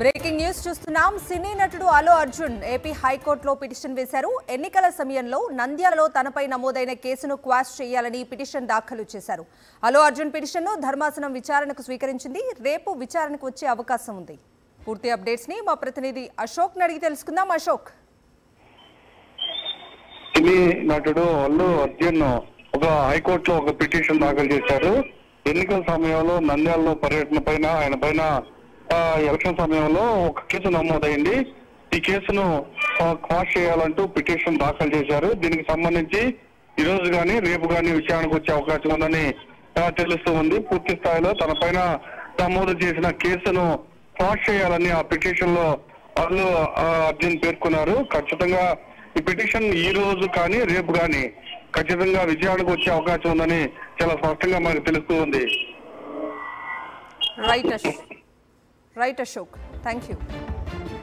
breaking news చూస్తున్నాం సినీ నటుడు అల్లు అర్జున్ ఏపీ హైకోర్టులో పిటిషన్ వేశారు ఎన్నికల సమయంలో నంద్యాలలో తనపై నమోదైన కేసును క్వాష్ చేయాలని పిటిషన్ దాఖలు చేశారు అల్లు అర్జున్ పిటిషన్ను ధర్మాసనం విచారణకు స్వీకరించింది రేపు విచారణకు వచ్చే అవకాశం ఉంది పూర్తి అప్డేట్స్ ని మా ప్రతినిధి అశోక్ అడిగి తెలుసుకుందాం అశోక్ సినీ నటుడు అల్లు అర్జున్ ఒక హైకోర్టులో ఒక పిటిషన్ దాఖలు చేశారు ఎన్నికల సమయంలో నంద్యాలలో పర్యటన పైన ఆయన పైన ఆ, ఎలక్షన్ సమయంలో ఒక కేసు నమోదైంది ఈ కేసును ఆ, క్వాష్ చేయాలంటూ పిటిషన్ దాఖలు చేశారు దీనికి సంబంధించి ఈ రోజు గాని రేపు గాని విచారణకు వచ్చే అవకాశం ఉందని ఆ, తెలుస్తూ ఉంది పూర్తి స్థాయిలో తన పైన నమోదు చేసిన కేసును క్వాష్ చేయాలని ఆ పిటిషన్ లో అల్లు ఆ, అర్జున్ పేర్కొన్నారు ఖచ్చితంగా ఈ పిటిషన్ ఈ రోజు కానీ రేపు కానీ ఖచ్చితంగా విచారణకు వచ్చే అవకాశం ఉందని చాలా స్పష్టంగా మనకు తెలుస్తూ ఉంది right Ashok right Ashok thank you